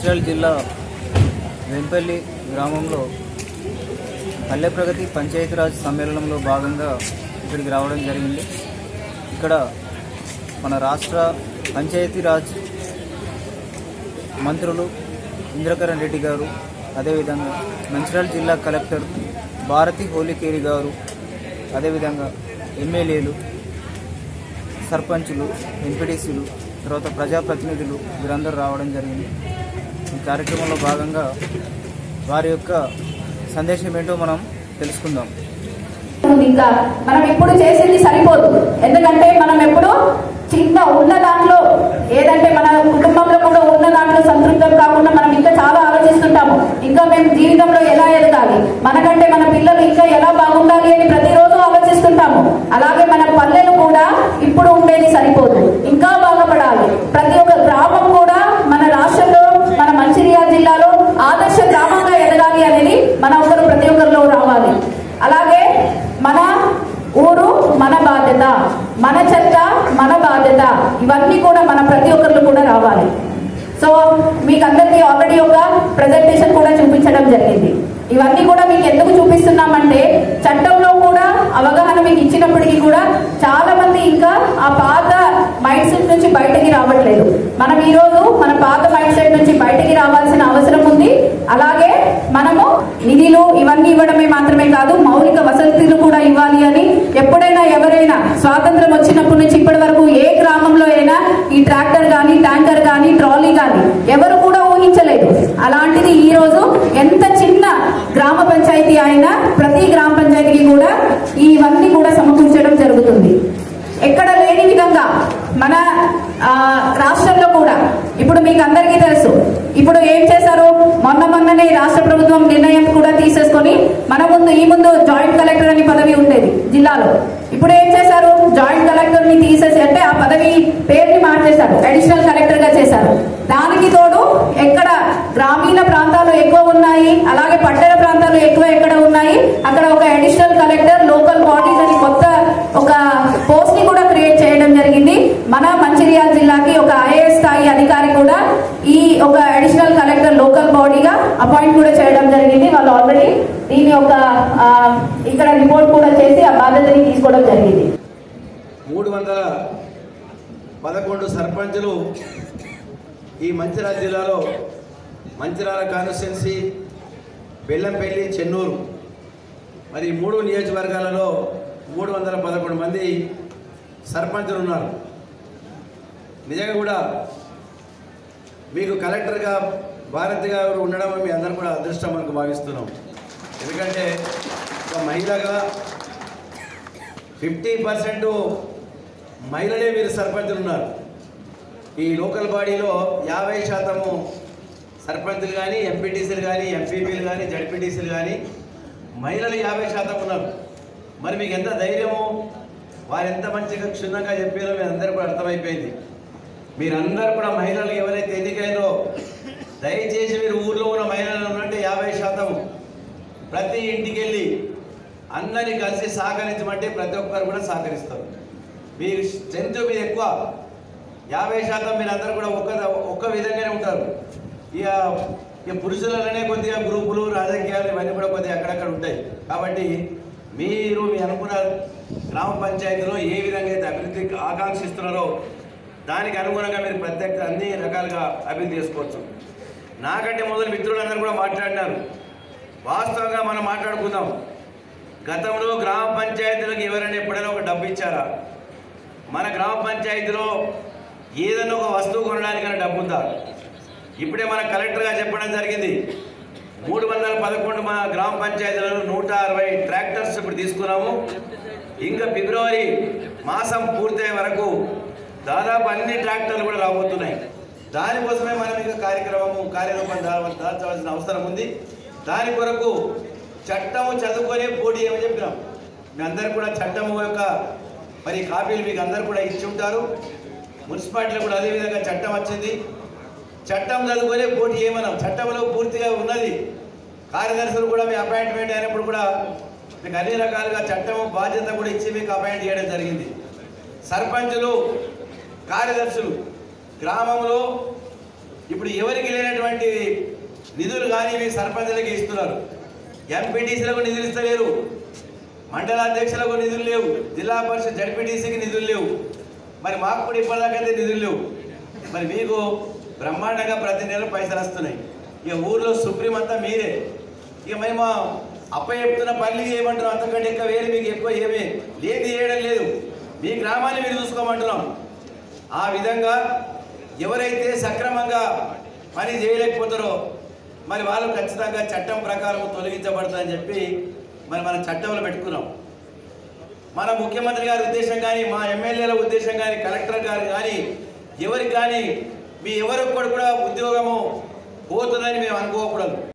మంచిర్యాల జిల్లా వెంపల్లి గ్రామంలో పల్లె ప్రగతి పంచాయతీరాజ్ సమ్మేళనంలో భాగంగా ఇక్కడికి రావడం జరిగింది ఇక్కడ మన రాష్ట్ర పంచాయతీరాజ్ మంత్రులు ఇంద్రకరణ్ రెడ్డి గారు అదేవిధంగా మంచిర్యాల జిల్లా కలెక్టర్ భారతి హోలికేరి గారు అదేవిధంగా ఎమ్మెల్యేలు సర్పంచులు ఎంపీటీసీలు తర్వాత ప్రజాప్రతినిధులు వీరందరూ రావడం జరిగింది ఈ కార్యక్రమంలో భాగంగా వారి యొక్క సందేశం ఏంటో మనం తెలుసుకుందాం ఇంకా మనం ఎప్పుడు చేసింది సరిపోదు ఎందుకంటే మనం ఎప్పుడు చిన్న ఉన్న దాంట్లో ఏదంటే మన కుటుంబంలో కూడా ఉన్న దాంట్లో సంతృప్తం కాకుండా మనం ఇంకా చాలా ఆలోచిస్తుంటాము ఇంకా మేము జీవితంలో ఎలా ఎదగాలి మనకంటే మన పిల్లలు ఇంకా ఎలా బాగుండాలి అని ప్రతిరోజు ఆలోచిస్తుంటాము అలాగే మన పల్లెలు కూడా ఇప్పుడు ఉండేది సరిపోదు ఇంకా బాగుపడాలి ప్రతి ఒక్క గ్రామం కూడా మన రాష్ట్రంలో మన మంచిర్యాల జిల్లాలో ఆదర్శ గ్రామంగా ఎదగాలి అనేది మన ఒక్కరు ప్రతి ఒక్కరిలో రావాలి అలాగే మన ఊరు మన బాధ్యత మన చెత్త మన బాధ్యత ఇవన్నీ కూడా మన ప్రతి ఒక్కరిలో కూడా రావాలి సో మీకు అందరికీ ఆల్రెడీ ఒక ప్రజెంటేషన్ కూడా చూపించడం జరిగింది ఇవన్నీ కూడా మీకు ఎందుకు చూపిస్తున్నామంటే చట్టంలో కూడా అవగాహన మీకు ఇచ్చినప్పటికీ కూడా చాలా మంది ఇంకా ఆ పాత మైండ్ సెట్ నుంచి బయటకి రావట్లేదు మనం ఈ రోజు మన పాత మైండ్ సెట్ నుంచి బయటకి రావాల్సిన అవసరం ఉంది అలాగే మనము నిధులు ఇవన్నీ ఇవ్వడమే మాత్రమే కాదు మౌలిక వసతులు కూడా ఇవ్వాలి అని ఎప్పుడైనా ఎవరైనా స్వాతంత్రం వచ్చినప్పటి నుంచి ఇప్పటి వరకు ఏ గ్రామంలో అయినా ఈ ట్రాక్టర్ కానీ ట్యాంకర్ కానీ ట్రాలీ కానీ ఎవరు కూడా ఊహించలేదు అలాంటిది ఈ రోజు ఎంత చిన్న గ్రామ పంచాయతీ అయినా ప్రతి గ్రామ పంచాయతీకి కూడా ఇవన్నీ కూడా సమకూర్చడం జరుగుతుంది ఎక్కడ లేని విధంగా మన ఆ, రాష్ట్రంలో కూడా ఇప్పుడు మీకు అందరికీ తెలుసు ఇప్పుడు ఏం చేశారు మొన్న మొన్ననే రాష్ట్ర ప్రభుత్వం నిర్ణయం కూడా తీసేసుకొని మన ముందు ఈ ముందు జాయింట్ కలెక్టర్ అని పదవి ఉండేది జిల్లాలో ఇప్పుడు ఏం చేశారు జాయింట్ కలెక్టర్ ని తీసేసి అంటే ఆ పదవి పేరుని మార్చేశారు అడిషనల్ కలెక్టర్ గా చేశారు దానికి తోడు ఎక్కడ గ్రామీణ ప్రాంతాలు ఎక్కువ ఉన్నాయి అలాగే పట్టణ ప్రాంతాలు ఎక్కువ ఎక్కడ ఉన్నాయి అక్కడ ఒక అడిషనల్ కలెక్టర్ లోకల్ బాడీస్ అని కొత్త ఒక పోస్ట్ ని కూడా క్రియేట్ చేయడం జరిగింది మన మంచిర్యాల జిల్లాకి ఒక ఐఏఎస్ స్థాయి అధికారి కూడా ఈ ఒక అడిషనల్ కలెక్టర్ లోకల్ బాడీగా అపాయింట్ కూడా చేయడం జరిగింది వాళ్ళు ఆల్రెడీ దీని ఒక ఆ, ఇక్కడ రిపోర్ట్ కూడా చేసి ఆ బాధ్యతని తీసుకోవడం జరిగింది మూడు వందల పదకొండు సర్పంచులు ఈ మంచిర్యాల జిల్లాలో మంచిర్యాల కాన్స్టిట్యున్సీ బెల్లంపల్లి చెన్నూరు మరి ఈ మూడు నియోజకవర్గాలలో మూడు వందల పదకొండు మంది సర్పంచులు ఉన్నారు నిజంగా కూడా మీకు కలెక్టర్గా భారతి గారు ఉండడం మీ అందరం కూడా అదృష్టం మనకు భావిస్తున్నాం ఎందుకంటే ఒక మహిళగా ఫిఫ్టీ పర్సెంట్ మహిళలే మీరు సర్పంచులు ఉన్నారు ఈ లోకల్ బాడీలో యాభై శాతము సర్పంచులు కానీ ఎంపీటీసీలు కానీ ఎంపీపీలు కానీ జడ్పీటీసీలు కానీ మహిళలు యాభై శాతం ఉన్నారు మరి మీకు ఎంత ధైర్యము వారు ఎంత మంచిగా క్షుణ్ణంగా చెప్పారో మీ అందరూ కూడా అర్థమైపోయింది మీరందరూ కూడా మహిళలు ఎవరైతే ఎన్నికైనో దయచేసి మీరు ఊర్లో ఉన్న మహిళలు ఉన్నట్టే యాభై శాతం ప్రతి ఇంటికి వెళ్ళి అందరినీ కలిసి సహకరించమంటే ప్రతి ఒక్కరు కూడా సహకరిస్తారు మీ స్ట్రెంత్ మీద ఎక్కువ యాభై శాతం మీరు అందరూ కూడా ఒక్క ఒక్క విధంగానే ఉంటారు ఇక ఇక పురుషులలోనే కొద్దిగా గ్రూపులు రాజకీయాలు ఇవన్నీ కూడా కొద్దిగా అక్కడక్కడ ఉంటాయి కాబట్టి మీరు మీ అనుకున్న గ్రామ పంచాయతీలో ఏ విధంగా అయితే అభివృద్ధి ఆకాంక్షిస్తున్నారో దానికి అనుగుణంగా మీరు ప్రత్యేక అన్ని రకాలుగా అభివృద్ధి చేసుకోవచ్చు నాకంటే మొదలు మిత్రులందరూ కూడా మాట్లాడినారు వాస్తవంగా మనం మాట్లాడుకుందాం గతంలో గ్రామ పంచాయతీలకు ఎవరైనా ఎప్పుడైనా ఒక డబ్బు ఇచ్చారా మన గ్రామ పంచాయతీలో ఏదైనా ఒక వస్తువు కొనడానికైనా డబ్బు ఉందా ఇప్పుడే మన కలెక్టర్గా చెప్పడం జరిగింది మూడు వందల పదకొండు మా గ్రామ పంచాయతీలలో నూట అరవై ట్రాక్టర్స్ ఇప్పుడు తీసుకున్నాము ఇంకా ఫిబ్రవరి మాసం పూర్తయ్యే వరకు దాదాపు అన్ని ట్రాక్టర్లు కూడా రాబోతున్నాయి దానికోసమే మనం ఇంకా కార్యక్రమము కార్యరూపం దా- దాల్చవలసిన అవసరం ఉంది దాని కొరకు చట్టము చదువుకొనే పోటీ ఏమని చెప్పినాం మీ అందరు కూడా చట్టము యొక్క మరి కాపీలు మీకు అందరు కూడా ఇచ్చి ఉంటారు మున్సిపాలిటీలో కూడా అదేవిధంగా చట్టం వచ్చింది చట్టం చదువుకునే పోటీ ఏమన్నాం చట్టంలో పూర్తిగా ఉన్నది కార్యదర్శులు కూడా మీ అపాయింట్మెంట్ అయినప్పుడు కూడా మీకు అన్ని రకాలుగా చట్టం బాధ్యత కూడా ఇచ్చి మీకు అపాయింట్ చేయడం జరిగింది సర్పంచులు కార్యదర్శులు గ్రామంలో ఇప్పుడు ఎవరికి లేనటువంటి నిధులు కానీ మీ సర్పంచులకి ఇస్తున్నారు ఎంపీటీసీలకు నిధులు ఇస్తలేరు మండల అధ్యక్షులకు నిధులు లేవు జిల్లా పరిషత్ జడ్పీటీసీకి నిధులు లేవు మరి మాకు కూడా ఇప్పటిదాకైతే నిధులు లేవు మరి మీకు బ్రహ్మాండంగా ప్రతి నెల పైసలు వస్తున్నాయి ఇక ఊర్లో సుప్రీం అంతా మీరే ఇక మేము అప్ప చెప్తున్న పనులు చేయమంటున్నాం అంతకంటే ఎక్కువ వేరే మీకు ఎక్కువ ఏమీ లేదు చేయడం లేదు మీ గ్రామాన్ని మీరు చూసుకోమంటున్నాం ఆ విధంగా ఎవరైతే సక్రమంగా పని చేయలేకపోతారో మరి వాళ్ళు ఖచ్చితంగా చట్టం ప్రకారం తొలగించబడతారని చెప్పి మరి మన చట్టంలో పెట్టుకున్నాం మన ముఖ్యమంత్రి గారి ఉద్దేశం కానీ మా ఎమ్మెల్యేల ఉద్దేశం కానీ కలెక్టర్ గారు కానీ ఎవరికి కానీ మీ ఎవరికి కూడా ఉద్యోగము పోతుందని మేము అనుకోకూడదు